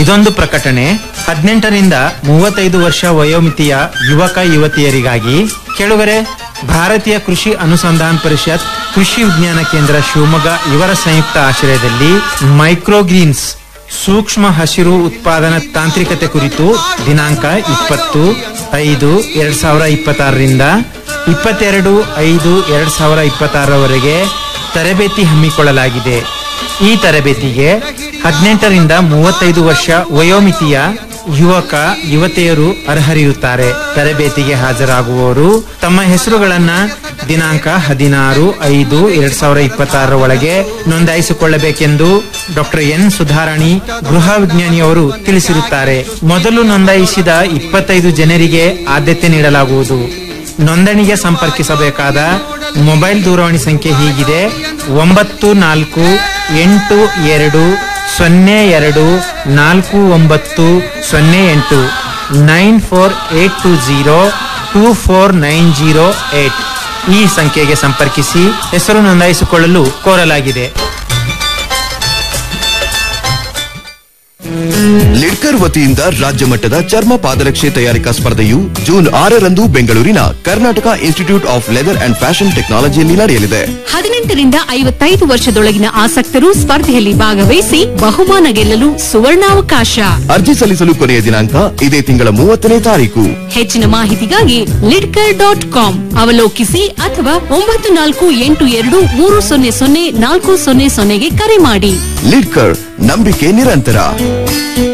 ಇದೊಂದು ಪ್ರಕಟಣೆ ಹದಿನೆಂಟರಿಂದ ಮೂವತ್ತೈದು ವರ್ಷ ವಯೋಮಿತಿಯ ಯುವಕ ಯುವತಿಯರಿಗಾಗಿ ಕೇಳುಗರೆ ಭಾರತೀಯ ಕೃಷಿ ಅನುಸಂಧಾನ ಪರಿಷತ್ ಕೃಷಿ ವಿಜ್ಞಾನ ಕೇಂದ್ರ ಶಿವಮೊಗ್ಗ ಇವರ ಸಂಯುಕ್ತ ಆಶ್ರಯದಲ್ಲಿ ಮೈಕ್ರೋಗ್ರೀನ್ಸ್ ಸೂಕ್ಷ್ಮ ಹಸಿರು ಉತ್ಪಾದನಾ ತಾಂತ್ರಿಕತೆ ಕುರಿತು ದಿನಾಂಕ ಇಪ್ಪತ್ತು ಐದು ಎರಡ್ ಸಾವಿರ ಇಪ್ಪತ್ತಾರರಿಂದ ಇಪ್ಪತ್ತೆರಡು ಐದು ಎರಡ್ ಸಾವಿರ ಇಪ್ಪತ್ತಾರರವರೆಗೆ ತರಬೇತಿ ಹಮ್ಮಿಕೊಳ್ಳಲಾಗಿದೆ ಈ ತರಬೇತಿಗೆ ಹದಿನೆಂಟರಿಂದ ಮೂವತ್ತೈದು ವರ್ಷ ವಯೋಮಿತಿಯ ಯುವಕ ಯುವತಿಯರು ಅರ್ಹರಿರುತ್ತಾರೆ ತರಬೇತಿಗೆ ಹಾಜರಾಗುವವರು ತಮ್ಮ ಹೆಸರುಗಳನ್ನ ದಿನಾಂಕ ಹದಿನಾರು ಐದು ಎರಡ್ ಸಾವಿರ ಇಪ್ಪತ್ತಾರರ ಒಳಗೆ ನೋಂದಾಯಿಸಿಕೊಳ್ಳಬೇಕೆಂದು ಡಾಕ್ಟರ್ ಎನ್ ಸುಧಾರಾಣಿ ಗೃಹ ವಿಜ್ಞಾನಿಯವರು ತಿಳಿಸಿರುತ್ತಾರೆ ಮೊದಲು ನೋಂದಾಯಿಸಿದ ಇಪ್ಪತ್ತೈದು ಜನರಿಗೆ ಆದ್ಯತೆ ನೀಡಲಾಗುವುದು ನೋಂದಣಿಗೆ ಸಂಪರ್ಕಿಸಬೇಕಾದ ಮೊಬೈಲ್ ದೂರವಾಣಿ ಸಂಖ್ಯೆ ಹೀಗಿದೆ ಒಂಬತ್ತು ನಾಲ್ಕು ಎಂಟು ಎರಡು ಸೊನ್ನೆ ಎರಡು ನಾಲ್ಕು ಒಂಬತ್ತು ಸೊನ್ನೆ ಎಂಟು nine four eight two zero two four nine zero eight ಈ ಸಂಖ್ಯೆಗೆ ಸಂಪರ್ಕಿಸಿ ಹೆಸರು ನೋಂದಾಯಿಸಿಕೊಳ್ಳಲು ಕೋರಲಾಗಿದೆ ಲಿಡ್ಕರ್ ವತಿಯಿಂದ ರಾಜ್ಯ ಮಟ್ಟದ ಚರ್ಮ ಪಾದರಕ್ಷೆ ತಯಾರಿಕಾ ಸ್ಪರ್ಧೆಯು ಜೂನ್ ಆರರಂದು ಬೆಂಗಳೂರಿನ Karnataka institute of leather and fashion ಟೆಕ್ನಾಲಜಿಯಲ್ಲಿ ನಡೆಯಲಿದೆ ಹದಿನೆಂಟರಿಂದ ಐವತ್ತೈದು ವರ್ಷದೊಳಗಿನ ಆಸಕ್ತರು ಸ್ಪರ್ಧೆಯಲ್ಲಿ ಭಾಗವಹಿಸಿ ಬಹುಮಾನ ಗೆಲ್ಲಲು ಸುವರ್ಣಾವಕಾಶ ಅರ್ಜಿ ಸಲ್ಲಿಸಲು ಕೊನೆಯ ದಿನಾಂಕ ಇದೇ ತಿಂಗಳ ಮೂವತ್ತನೇ ತಾರೀಕು ಹೆಚ್ಚಿನ ಮಾಹಿತಿಗಾಗಿ ಲಿಡ್ಕರ್ ಡಾಟ್ ಕಾಮ್ ಅವಲೋಕಿಸಿ ಅಥವಾ ಒಂಬತ್ತು ನಾಲ್ಕು ಎಂಟು ಎರಡು ಮೂರು ಸೊನ್ನೆ ಸೊನ್ನೆ ನಾಲ್ಕು ಸೊನ್ನೆ ಸೊನ್ನೆಗೆ ಕರೆ ಮಾಡಿ ಲಿಡ್ಕರ್ ನಂಬಿಕೆ ನಿರಂತರ